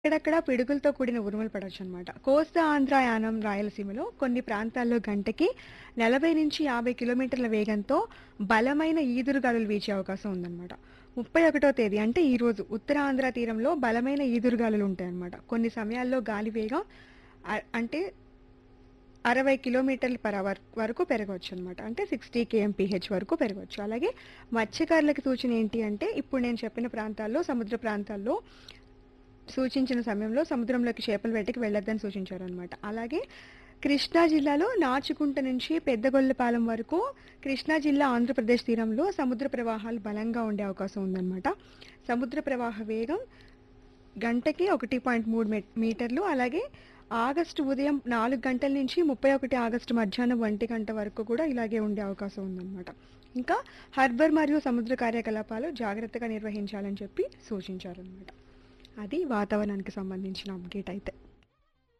అక్కడక్కడ పిడుగులతో కూడిన ఉరుములు పడొచ్చు అనమాట కోస్తా ఆంధ్ర యానం రాయలసీమలో కొన్ని ప్రాంతాల్లో గంటకి నలభై నుంచి యాభై కిలోమీటర్ల వేగంతో బలమైన ఈదురుగాలులు వీచే అవకాశం ఉందన్నమాట ముప్పై ఒకటో తేదీ అంటే ఈ రోజు ఉత్తరాంధ్ర తీరంలో బలమైన ఈదురుగాలులు ఉంటాయన్నమాట కొన్ని సమయాల్లో గాలి వేగం అ- అంటే అరవై కిలోమీటర్ల పర్ అవర్ వరకు పెరగవచ్చు అనమాట అంటే సిక్స్టీ కేఎంపీహెచ్ వరకు పెరగవచ్చు అలాగే మత్స్యకారులకు సూచన ఏంటి అంటే ఇప్పుడు నేను చెప్పిన ప్రాంతాల్లో సముద్ర ప్రాంతాల్లో సూచించిన సమయంలో సముద్రంలోకి చేపల వేటకి వెళ్ళొద్దని సూచించారనమాట అలాగే కృష్ణా జిల్లాలో నాచుకుంట నుంచి పెద్దగొల్లపాలెం వరకు కృష్ణా జిల్లా ఆంధ్రప్రదేశ్ తీరంలో సముద్ర ప్రవాహాలు బలంగా ఉండే అవకాశం ఉందన్నమాట సముద్ర ప్రవాహ వేగం గంటకి ఒకటి పాయింట్ మూడు మీటర్లు అలాగే ఆగస్టు ఉదయం నాలుగు గంటల నుంచి ముప్పై ఒకటి ఆగస్టు మధ్యాహ్నం ఒంటి గంట వరకు కూడా ఇలాగే ఉండే అవకాశం ఉందన్నమాట ఇంకా హార్బర్ మరియు సముద్ర కార్యకలాపాలు జాగ్రత్తగా నిర్వహించాలని చెప్పి సూచించారనమాట అది వాతావరణానికి సంబంధించిన అప్డేట్ అయితే